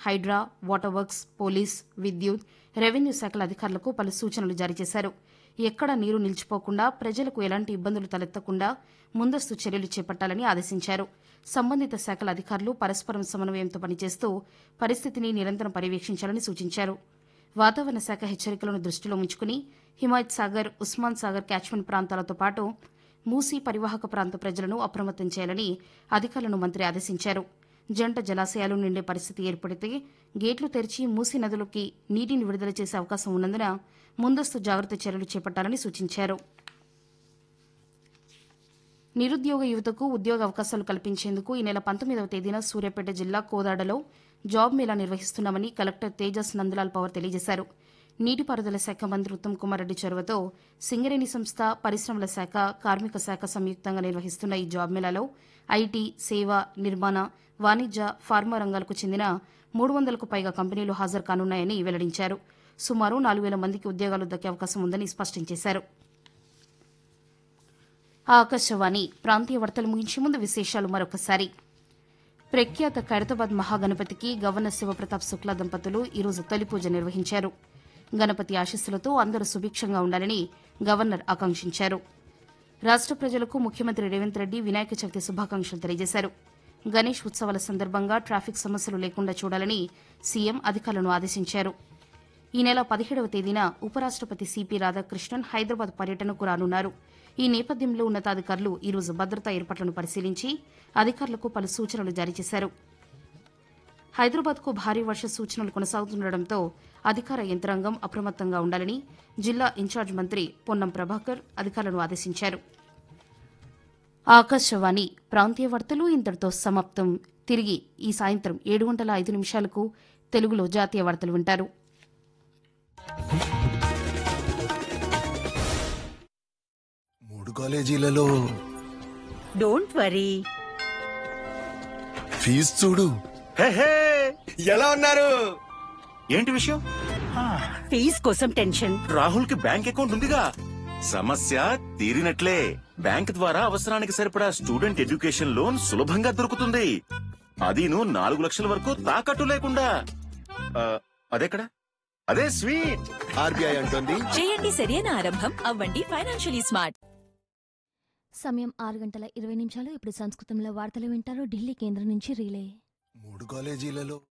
Hydraa water works police విద్యుత్ revenue శాఖల అధికారులకు పలు సూచనలు జారీ చేశారు ఎక్కడ నీరు నిలిచిపోకుండా ప్రజలకు ఎలాంటి ఇబ్బందులు తలెత్తకుండా ముందస్తు చర్యలు చేపట్టాలని ఆదేశించారు సంబంధిత శాఖల అధికారులు పరస్పరం సమన్వయంతో పనిచేస్తూ పరిస్థితిని నిరంతరం పర్యవేక్షించాలని సూచించారు వాతావరణ శాఖ హెచ్చరికలను దృష్టిలో ఉంచుకుని హిమాయత్ సాగర్ ఉస్మాన్ సాగర్ క్యాచ్మెంట్ ప్రాంతాలతో పాటు మూసీ పరివాహక ప్రాంత ప్రజలను అప్రమత్తం చేయాలని అధికారులను మంత్రి ఆదేశించారు జంట జలాశయాలు నిండే పరిస్థితి ఏర్పడితే గేట్లు తెరిచి మూసీ నదులకి నీటిని విడుదల చేసే అవకాశం ఉన్నందున ముందస్తు జాగ్రత్త చర్యలు చేపట్టాలని సూచించారు నిరుద్యోగ యువతకు ఉద్యోగ అవకాశాలు కల్పించేందుకు ఈ నెల పంతొమ్మిదవ తేదీన సూర్యాపేట జిల్లా కోదాడలో జాబ్ మేళా నిర్వహిస్తున్నామని కలెక్టర్ తేజస్ నందలాల్ పవర్ తెలియజేశారు నీటిపారుదల శాఖ మంత్రి ఉత్తమ్ కుమార్ రెడ్డి చొరవతో సింగరేణి సంస్థ పరిశ్రమల శాఖ కార్మిక శాఖ సంయుక్తంగా నిర్వహిస్తున్న ఈ జాబ్ మేళాలో ఐటీ సేవ నిర్మాణ వాణిజ్య ఫార్మా రంగాలకు చెందిన మూడు వందలకు పైగా కంపెనీలు హాజరు కానున్నాయని వెల్లడించారు సుమారు నాలుగు వేల మందికి ఉద్యోగాలు దక్కే అవకాశం ఉందని స్పష్టం చేశారు ఆకాశవాణి ప్రాంతీయ వార్తలు ముగించే ముందు విశేషాలు మరొకసారి ప్రఖ్యాత ఖైరతాబాద్ మహాగణపతికి గవర్నర్ శివప్రతాప్ శుక్లా దంపతులు ఈరోజు తొలి పూజ నిర్వహించారు గణపతి ఆశీస్సులతో అందరూ సుభిక్షంగా ఉండాలని గవర్నర్ ఆకాంక్షించారు రాష్ట ప్రజలకు ముఖ్యమంత్రి రేవంత్ రెడ్డి వినాయక చవితి శుభాకాంక్షలు తెలియజేశారు గణేష్ ఉత్సవాల సందర్భంగా ట్రాఫిక్ సమస్యలు లేకుండా చూడాలని సీఎం అధికారులను ఆదేశించారు ఈ నెల పదిహేడవ తేదీన ఉపరాష్టపతి సిపి రాధాకృష్ణన్ హైదరాబాద్ పర్యటనకు రానున్నారు ఈ నేపథ్యంలో ఉన్నతాధికారులు ఈరోజు భద్రతా ఏర్పాట్లను పరిశీలించి అధికారులకు పలు సూచనలు జారీ చేశారు హైదరాబాద్కు భారీ వర్ష సూచనలు కొనసాగుతుండటంతో అధికార యంత్రాంగం అప్రమత్తంగా ఉండాలని జిల్లా ఇన్ఛార్జ్ మంత్రి పొన్నం ప్రభాకర్ అధికారులను ఆదేశించారు ఆకాశవాణి ప్రాంతీయ వార్తలు ఇంతటితో సమాప్తం తిరిగి ఈ సాయంత్రం ఏడు గంటల ఐదు నిమిషాలకు తెలుగులో జాతీయ వార్తలు వింటారు మూడు కాలేజీలలో డోంట్ వరీ ఫీజు చూడు హే హే ఎలా ఉన్నారు ఏంటి విషయం ఫీజ్ కోసం టెన్షన్ రాహుల్ కి బ్యాంక్ అకౌంట్ ఉందిగా సమస్య తీరినట్లే బ్యాంక్ ద్వారా అవసరానికి సరిపడా స్టూడెంట్ ఎడ్యుకేషన్ లోన్ సులభంగా దొరుకుతుంది అదీను నాలుగు లక్షల వరకు తాకట్టు లేకుండా ఆ, అదెక్కడ అదే స్వీట్ ఆర్బీఐ అంటుంది చేయండి సరైన ఆరంభం అవ్వండి ఫైనాన్షియలీ స్మార్ట్ సమయం ఆరు గంటల ఇరవై నిమిషాలు ఇప్పుడు సంస్కృతంలో వార్తలు వింటారు ఢిల్లీ కేంద్రం నుంచి రీలే మూడు కాలేజీలలో